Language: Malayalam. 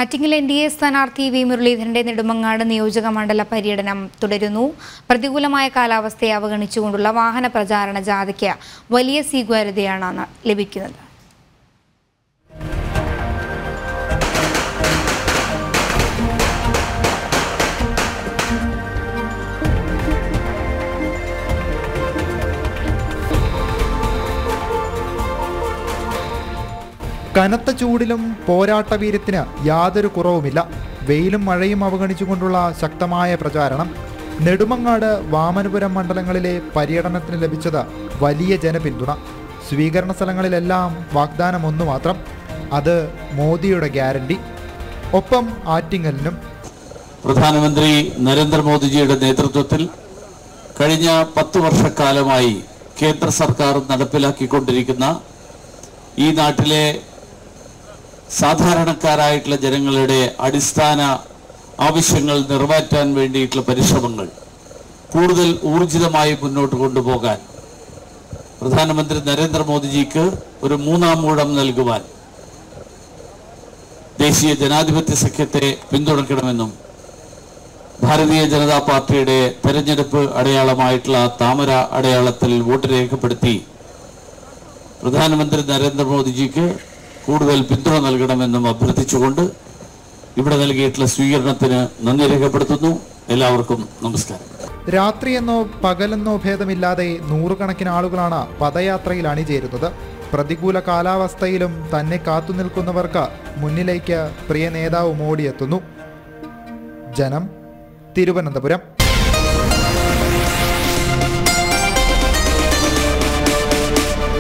ആറ്റിങ്ങൽ എൻ ഡി എ സ്ഥാനാർത്ഥി വി മുരളീധരന്റെ നെടുമങ്ങാട് നിയോജക മണ്ഡല പര്യടനം തുടരുന്നു പ്രതികൂലമായ കാലാവസ്ഥയെ അവഗണിച്ചുകൊണ്ടുള്ള വാഹന പ്രചാരണ ജാഥയ്ക്ക് വലിയ സ്വീകാര്യതയാണ് ലഭിക്കുന്നത് കനത്ത ചൂടിലും പോരാട്ട വീര്യത്തിന് യാതൊരു കുറവുമില്ല വെയിലും മഴയും അവഗണിച്ചുകൊണ്ടുള്ള ശക്തമായ പ്രചാരണം നെടുമങ്ങാട് വാമനപുരം മണ്ഡലങ്ങളിലെ പര്യടനത്തിന് ലഭിച്ചത് വലിയ ജനപിന്തുണ സ്വീകരണ സ്ഥലങ്ങളിലെല്ലാം വാഗ്ദാനം ഒന്നു മാത്രം അത് മോദിയുടെ ഗ്യാരണ്ടി ഒപ്പം ആറ്റിങ്ങലിനും പ്രധാനമന്ത്രി നരേന്ദ്രമോദിജിയുടെ നേതൃത്വത്തിൽ കഴിഞ്ഞ പത്ത് വർഷക്കാലമായി കേന്ദ്ര സർക്കാർ നടപ്പിലാക്കിക്കൊണ്ടിരിക്കുന്ന ഈ നാട്ടിലെ സാധാരണക്കാരായിട്ടുള്ള ജനങ്ങളുടെ അടിസ്ഥാന ആവശ്യങ്ങൾ നിറവേറ്റാൻ വേണ്ടിയിട്ടുള്ള പരിശ്രമങ്ങൾ കൂടുതൽ ഊർജിതമായി മുന്നോട്ട് കൊണ്ടുപോകാൻ പ്രധാനമന്ത്രി നരേന്ദ്രമോദിജിക്ക് ഒരു മൂന്നാം ഊഴം നൽകുവാൻ ദേശീയ ജനാധിപത്യ സഖ്യത്തെ പിന്തുണയ്ക്കണമെന്നും ഭാരതീയ ജനതാ പാർട്ടിയുടെ തെരഞ്ഞെടുപ്പ് അടയാളമായിട്ടുള്ള താമര അടയാളത്തിൽ വോട്ട് രേഖപ്പെടുത്തി പ്രധാനമന്ത്രി നരേന്ദ്രമോദിജിക്ക് കൂടുതൽ പിന്തുണ നൽകണമെന്നും അഭ്യർത്ഥിച്ചുകൊണ്ട് ഇവിടെ നൽകിയിട്ടുള്ള സ്വീകരണത്തിന് നന്ദി രേഖപ്പെടുത്തുന്നു എല്ലാവർക്കും നമസ്കാരം രാത്രിയെന്നോ പകലെന്നോ ഭേദമില്ലാതെ നൂറുകണക്കിന് ആളുകളാണ് പദയാത്രയിൽ അണിചേരുന്നത് പ്രതികൂല കാലാവസ്ഥയിലും തന്നെ കാത്തുനിൽക്കുന്നവർക്ക് മുന്നിലേക്ക് പ്രിയ നേതാവ് മോടിയെത്തുന്നു ജനം തിരുവനന്തപുരം